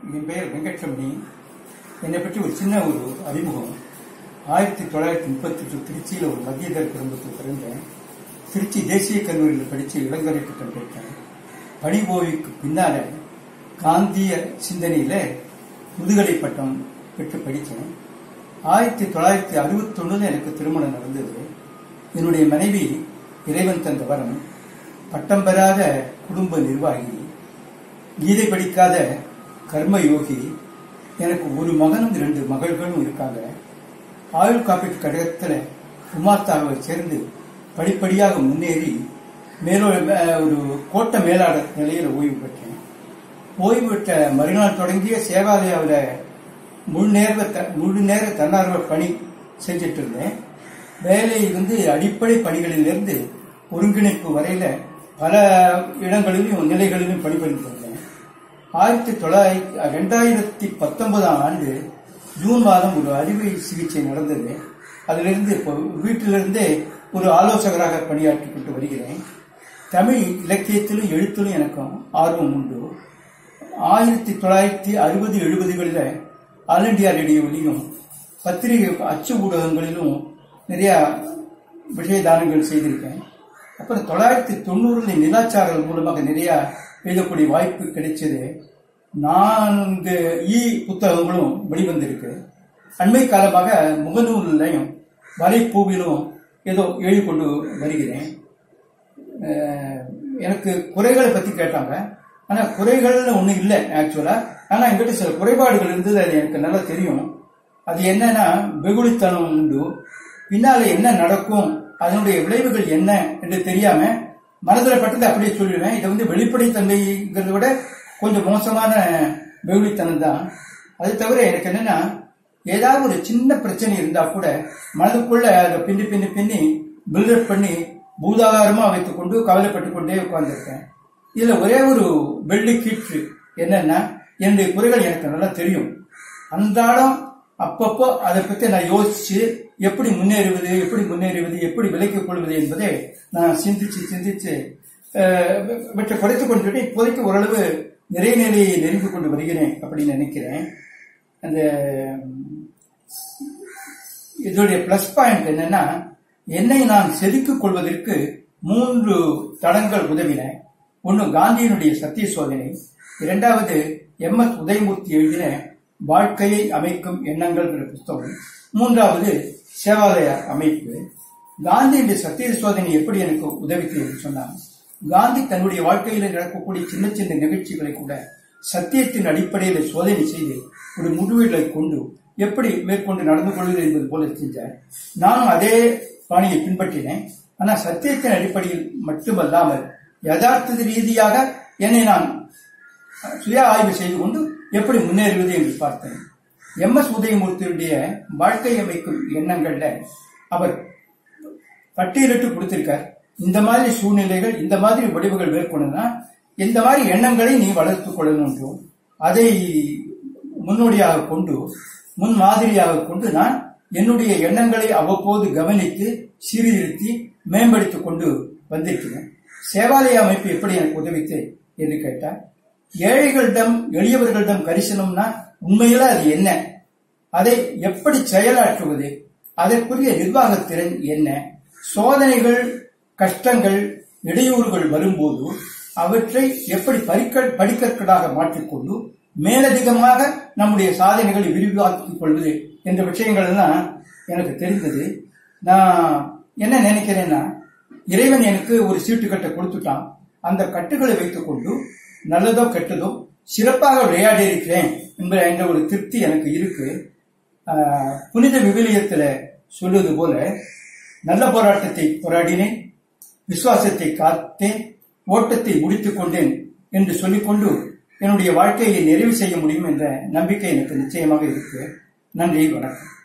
என் பெயர் வெங்கட்ரமணி என்னை பற்றி ஒரு சின்ன ஒரு அறிமுகம் ஆயிரத்தி தொள்ளாயிரத்தி முப்பத்தி எட்டு திருச்சியில் ஒரு மத்தியதர குடும்பத்தில் பிறந்தேன் திருச்சி தேசிய கல்லூரியில் படித்து இளங்கலை பட்டம் பெற்றேன் பணி ஓய்வுக்கு பின்னால காந்திய சிந்தனையில முதுகலை பட்டம் பெற்று படித்தேன் ஆயிரத்தி தொள்ளாயிரத்தி அறுபத்தொன்னுல எனக்கு திருமணம் நடந்தது என்னுடைய மனைவி இறைவன் தந்த வரம் பட்டம் பெறாத குடும்ப நிர்வாகி கீதை படிக்காத கர்ம யோகி எனக்கு ஒரு மகனும் இரண்டு மகள்களும் இருக்காங்க ஆயுள் காப்பீட்டு கழகத்தில் உமாத்தாவை சேர்ந்து படிப்படியாக முன்னேறி மேலோ அஹ், ஒரு கோட்ட மேலாளர் நிலையில் ஓய்வு பெற்றேன் ஓய்வு பெற்ற மறுநாள் தொடங்கிய சேவாலயாவில் முழு நேர த- முழு நேர தன்னார்வ பணி செஞ்சுட்டு இருந்தேன் வேலை வந்து அடிப்படை பணிகளிலிருந்து ஒருங்கிணைப்பு வரையில பல இடங்களிலும் நிலைகளிலும் பணிபுரிந்து வந்தேன் ஆயிரத்தி தொள்ளாயிரத்தி ரெண்டாயிரத்தி பத்தொன்பதாம் ஆண்டு ஜூன் மாதம் ஒரு அறுவை சிகிச்சை நடந்தது அதிலிருந்து இப்போ வீட்டிலிருந்தே ஒரு ஆலோசகராக பணியாற்றி கொண்டு வருகிறேன் தமிழ் இலக்கியத்திலும் எழுத்திலும் எனக்கும் ஆர்வம் உண்டு ஆயிரத்தி தொள்ளாயிரத்தி அறுபது எழுபதுகளில் ஆல் இண்டியா ரேடியோவிலையும் பத்திரிகை அச்சு ஊடகங்களிலும் நிறைய விஷயதானங்கள் செய்திருக்கேன் அப்புறம் தொள்ளாயிரத்தி தொண்ணூறுல நிலாச்சாரல் மூலமாக நிறைய எழுதக்கூடிய வாய்ப்பு கிடைச்சது நான்கு இ புத்தகங்களும் வெளிவந்திருக்கு அண்மை காலமாக முகநூலிலையும் வலைப்பூவிலும் ஏதோ எழுதி கொண்டு வருகிறேன் அஹ் எனக்கு குறைகளை பத்தி கேட்டாங்க ஆனா குறைகள்னு ஒண்ணும் இல்லை ஆக்சுவலா ஆனா என்கிட்ட சில குறைபாடுகள் இருந்தது அது எனக்கு நல்லா தெரியும் அது என்னன்னா வெகுளித்தனம் உண்டு பின்னால என்ன நடக்கும் அதனுடைய விளைவுகள் என்ன என்று தெரியாம மனதில் பட்டதை அப்படியே சொல்லிடுவேன் இதை வந்து வெளிப்படைத்தன்மைங்கிறத விட கொஞ்சம் மோசமான வெகுளித்தனம் தான் அது தவிர எனக்கு என்னன்னா ஏதாவது ஒரு சின்ன பிரச்சனை இருந்தா கூட மனதுக்குள்ள அதை பின்னி பின்னி பின்னி பில்டப் பண்ணி பூதாகாரமா வைத்துக் கொண்டு கவலைப்பட்டு கொண்டே உட்கார்ந்திருக்கேன் இதுல ஒரே ஒரு வெள்ளி கீற்று என்னன்னா என்னுடைய குறைகள் எனக்கு நல்லா தெரியும் அன்றாடம் அப்பப்போ அதை பத்தி நான் யோசிச்சு எப்படி முன்னேறுவது எப்படி முன்னேறுவது எப்படி விலைக்குக் கொள்வது என்பதை நான் சிந்திச்சு சிந்திச்சு அஹ், இவற்றை குறைத்துக் கொண்டு இப்போதைக்கு ஓரளவு நிறைய நிலையை நெருங்கி கொண்டு வருகிறேன் அப்படின்னு நினைக்கிறேன் அந்த இதோடைய பிளஸ் பாயிண்ட் என்னன்னா என்னை நான் செதுக்கிக் கொள்வதற்கு மூன்று தடங்கள் உதவின ஒன்று காந்தியினுடைய சத்திய சோதனை இரண்டாவது எம் எஸ் உதயமூர்த்தி எழுதின வாழ்க்கையை அமைக்கும் எண்ணங்கள் என்ற புத்தகம் மூன்றாவது சேவாலய அமைப்பு காந்தியுடைய சத்திய சோதனை எப்படி எனக்கு உதவிக்கு என்று சொன்னார் காந்தி தன்னுடைய வாழ்க்கையில் நடக்கக்கூடிய சின்ன சின்ன நிகழ்ச்சிகளை கூட சத்தியத்தின் அடிப்படையில் சோதனை செய்து ஒரு முடிவுகளை கொண்டு எப்படி மேற்கொண்டு நடந்து கொள்வது என்பது போல செஞ்சார் நானும் அதே பாணியை பின்பற்றினேன் ஆனா சத்தியத்தின் அடிப்படையில் மட்டுமல்லாமல் யதார்த்த ரீதியாக என்னை நான் சுய ஆய்வு செய்து கொண்டு எப்படி முன்னேறுவது என்று பார்த்தேன் எம் எஸ் உதயமூர்த்தியுடைய வாழ்க்கை அமைக்கும் எண்ணங்கள்ல அவர் பட்டியலிட்டு கொடுத்திருக்கார் இந்த மாதிரி சூழ்நிலைகள் இந்த மாதிரி வடிவுகள் மேற்கொள்ளனா இந்த மாதிரி எண்ணங்களை நீ வளர்த்துக் கொள்ளணும் என்றும் அதை முன்னோடியாக கொண்டு முன் மாதிரியாக கொண்டு நான் என்னுடைய எண்ணங்களை அவ்வப்போது கவனித்து சீர்திருத்தி மேம்படுத்திக் கொண்டு வந்திருக்கிறேன் சேவாலய அமைப்பு எப்படி எனக்கு உதவித்து என்று கேட்டார் ஏழைகளிடம் எளியவர்களிடம் கரிசனம்னா உண்மையில அது என்ன அதை எப்படி செயலாற்றுவது அதற்குரிய நிர்வாகத்திறன் என்ன சோதனைகள் கஷ்டங்கள் இடையூறுகள் வரும்போது அவற்றை எப்படி படிக்க படிக்கற்களாக மாற்றிக்கொண்டு மேலதிகமாக நம்முடைய சாதனைகளை விரிவாக்கிக் கொள்வது என்ற விஷயங்கள் எல்லாம் எனக்கு தெரிந்தது நான் என்ன நினைக்கிறேன்னா இறைவன் எனக்கு ஒரு சீட்டு கட்டை கொடுத்துட்டான் அந்த கட்டுகளை வைத்துக்கொண்டு நல்லதோ கெட்டதோ சிறப்பாக விளையாடி இருக்கிறேன் என்ற என்ற ஒரு திருப்தி எனக்கு இருக்கு ஆஹ், புனித விவிலியத்துல சொல்வது போல நல்ல போராட்டத்தை போராடினேன் விசுவாசத்தை காத்தேன் ஓட்டத்தை முடித்துக் கொண்டேன் என்று சொல்லிக்கொண்டு என்னுடைய வாழ்க்கையை நிறைவு செய்ய முடியும் என்ற நம்பிக்கை எனக்கு நிச்சயமாக இருக்கு நன்றி வணக்கம்